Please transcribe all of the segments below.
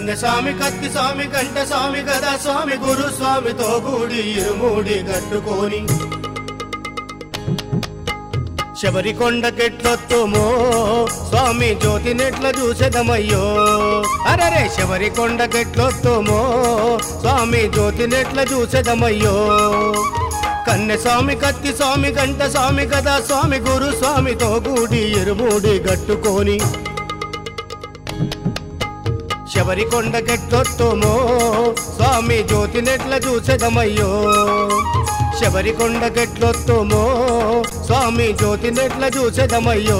కన్య స్వామి కత్తి స్వామి కంట స్వామి గదా స్వామి గురు స్వామితో కూడి ఇరుమూడి కట్టుకొని శబరి కొండకెట్లొత్తుమో స్వామి జ్యోతి నెట్ల చూసేదమయ్యో అరరే శబరి కొండకెట్లొత్తుమో స్వామి జ్యోతి నెట్ల చూసేదమయ్యో కన్నె స్వామి కత్తి స్వామి గంట స్వామి కదా స్వామి గురు స్వామితో కూడి ఇరుమూడి గట్టుకొని శబరి కొండకెట్లొత్తుమో స్వామి జ్యోతి నెట్ల చూసేదమయ్యో శబరి కొండకెట్లొత్తుమో స్వామి జ్యోతి నెట్ల చూసేదమయ్యో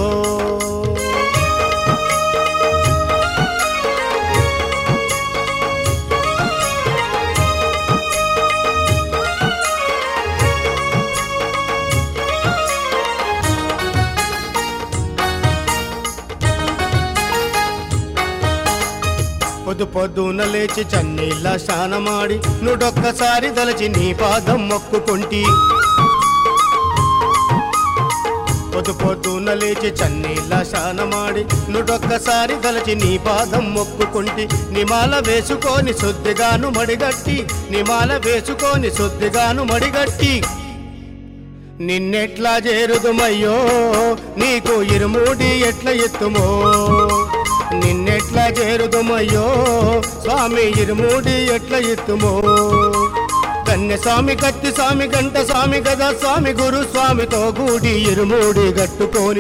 పొద్దు పొద్దున లేచి చన్నీళ్ళ స్నానమాడి నుడొక్కసారి దలచి నీ పాదం మొక్కుకుంటి పొద్దు పొద్దున లేచి చన్నీళ్ళ స్నానమాడి నుడొక్కసారి దలచి నీ పాదం మొక్కుకుంటి నిమాల వేసుకొని శుద్ధిగాను మడిగట్టి నిమాల వేసుకొని శుద్ధిగాను మడిగట్టి నిన్నెట్లా చేరుదుమయ్యో నీకు ఇరుమూడి ఎట్ల ఎత్తుమో నిన్నెట్లా చేరుదుమయ్యో స్వామి ఇరుమూడి ఎట్ల ఎత్తుమో కన్య స్వామి కత్తి స్వామి గంట స్వామి గదా స్వామి గురు స్వామితో కూడి ఇరుమూడి గట్టుకొని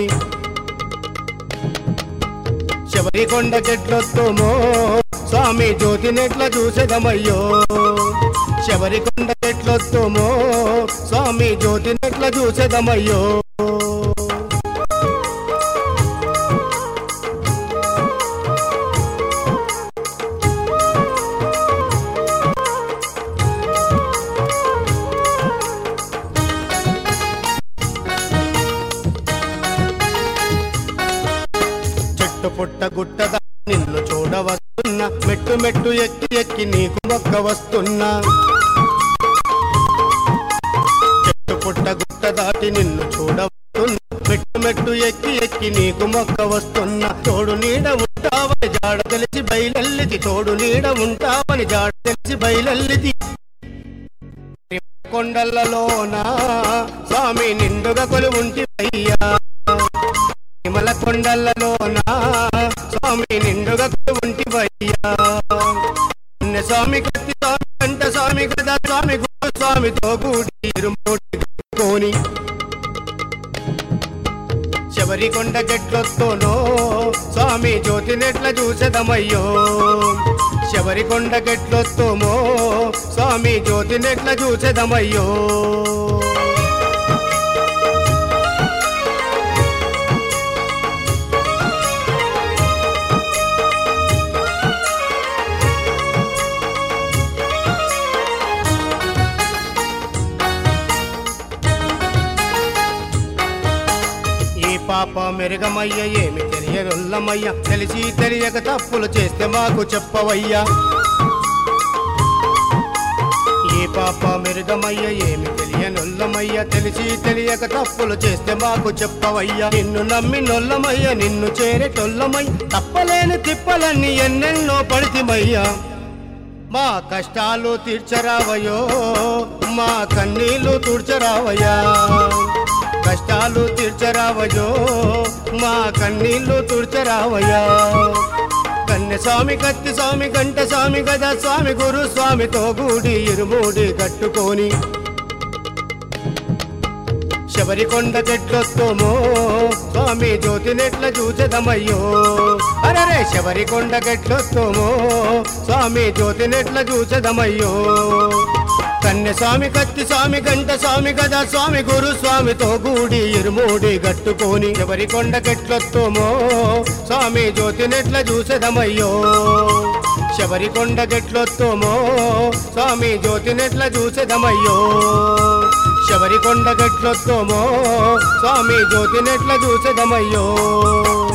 శబరి కొండ చెట్లొత్తుమో స్వామి జ్యోతి నెట్ల చూసేదమయ్యో శబరి కొండ చెట్లొత్తుమో స్వామి జ్యోతి నెట్ల చూసేదమయ్యో చెట్టు పుట్ట గుట్టద నిన్ను చూడ వస్తున్నా మెట్టు మెట్టు ఎక్కి ఎక్కి నీకు మొక్క వస్తున్నా చెట్టు పుట్ట గుట్ట దాటి నిన్ను చూడ వస్తున్నా మెట్టు మెట్టు ఎక్కి ఎక్కి నీకు మొక్క వస్తున్నా తోడు నీడ ఉంటావని జాడ తెలిసి బయలెల్లిది తోడు నీడ ఉంటావని జాడ తెలిసి బయలెల్లిది కొండలలోన స్వామి నిండుగా కొలువుంటి అయ్యా విమల కొండలలోన స్వామి నిండుగా ఉంటివయ్యా పుణ్య స్వామి కత్తి స్వామి కంట స్వామి గదా స్వామి గురు స్వామితో కూడి ఇరుమూడి కట్టుకొని శబరి కొండ గెట్లొత్తోనో స్వామి జ్యోతి నెట్ల చూసెదమయ్యో శబరి కొండ గెట్లొత్తోమో స్వామి జ్యోతి నెట్ల చూసెదమయ్యో ఈ పాప మెరుగమయ్య ఏమి తెలియనొల్లమయ్య తెలిసి తెలియక తప్పులు చేస్తే మాకు చెప్పవయ్యా ఈ పాప మెరుగమయ్య ఏమి తెలియనొల్లమయ్య తెలిసి తెలియక తప్పులు చేస్తే మాకు చెప్పవయ్యా నిన్ను నమ్మి నొల్లమయ్య నిన్ను చేరేటొల్లమయ్య తప్పలేని తిప్పలన్నీ ఎన్నెన్నో పడితిమయ్యా మా కష్టాలు తీర్చరావయో మా కన్నీళ్లు తుడ్చరావయ్యా కష్టాలు తీర్చరావయో మా కన్నీళ్లు తుడ్చరావయ్యా కన్య స్వామి కత్తి స్వామి గంట స్వామి గదా స్వామి గురు స్వామితో కూడి ఇరుమూడి కట్టుకొని శబరి కొండ చెట్లొత్తోమో స్వామి జ్యోతి నెట్ల చూచెదమయ్యో అరరే శబరి కొండ గెట్లొత్తోమో స్వామి జ్యోతి నెట్ల చూచెదమయ్యో కన్య స్వామి కత్తి స్వామి గంట స్వామి గదా స్వామి గురు స్వామితో కూడి ఇరుమూడి గట్టుకొని శబరి కొండ గెట్లొత్తోమో స్వామి జ్యోతి నెట్ల చూచెదమయ్యో శబరి కొండ గెట్లొత్తోమో స్వామి జ్యోతి నెట్ల చూచెదమయ్యో శబరి కొండ గట్లొత్తోమో స్వామి జ్యోతి నెట్ల చూసెదమయ్యో